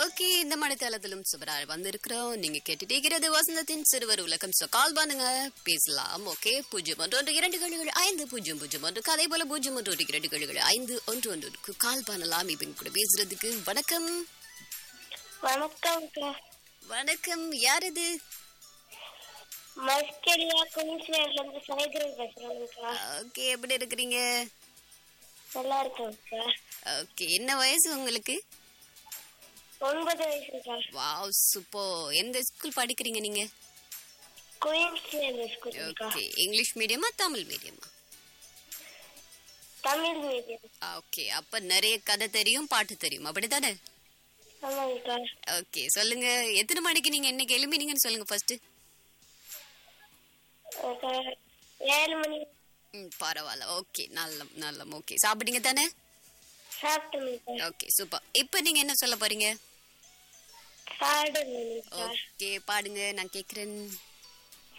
okay இந்த மழைக்காலத்திலும் சுபரா வந்திருக்கிறோம் நீங்க கேட்டுட்டே இருக்கிறது வசந்தத்தின் சிறுவர் உலகம் சோ கால் பண்ணுங்க பேசலாம் ஓகே பூஜ்ஜியம் ஒன்று ஒன்று இரண்டு கழுகள் ஐந்து பூஜ்ஜியம் பூஜ்ஜியம் ஒன்று அதே போல பூஜ்ஜியம் ஒன்று ஒன்று இரண்டு கழுகள் ஐந்து ஒன்று ஒன்றுக்கு கால் பண்ணலாம் இப்ப கூட பேசுறதுக்கு வணக்கம் வணக்கம்க்கா வணக்கம் யார் இது மஸ்கெலியா குயின்ஸ்லேண்ட்ல இருந்து சைகிரன் பேசுறேன்க்கா ஓகே எப்படி இருக்கிறீங்க நல்லா இருக்கேன்க்கா ஓகே என்ன வயசு உங்களுக்கு ஒன்பது வயசுக்கா வாவ் சூப்பர் எந்த ஸ்கூல் படிக்கிறீங்க நீங்க குயின்ஸ்லேண்ட் ஸ்கூலுக்கா ஓகே இங்கிலீஷ் மீடியமா தமிழ் மீடியமா தமிழ் மீடியம் ஓகே அப்ப நிறைய கதை தெரியும் பாட்டு தெரியும் அப்படிதானே ஆமாங்கக்கா ஓகே சொல்லுங்க எத்தனை மணிக்கு நீங்க என்னைக்கு எழுப்பினீங்கன்னு சொல்லுங்க ஃபர்ஸ்ட் அக்கா, ஏழு மணி ம் பரவாயில்ல ஓகே நல்ல நல்ல ஓகே சாப்பிட்டீங்க தானே சாப்பிட்டேன்க்கா ஓகே சூப்பர் இப்போ நீங்க என்ன சொல்ல போறீங்க பாடணும்க்கா ஓகே பாடுங்க நான் கேக்குறேன்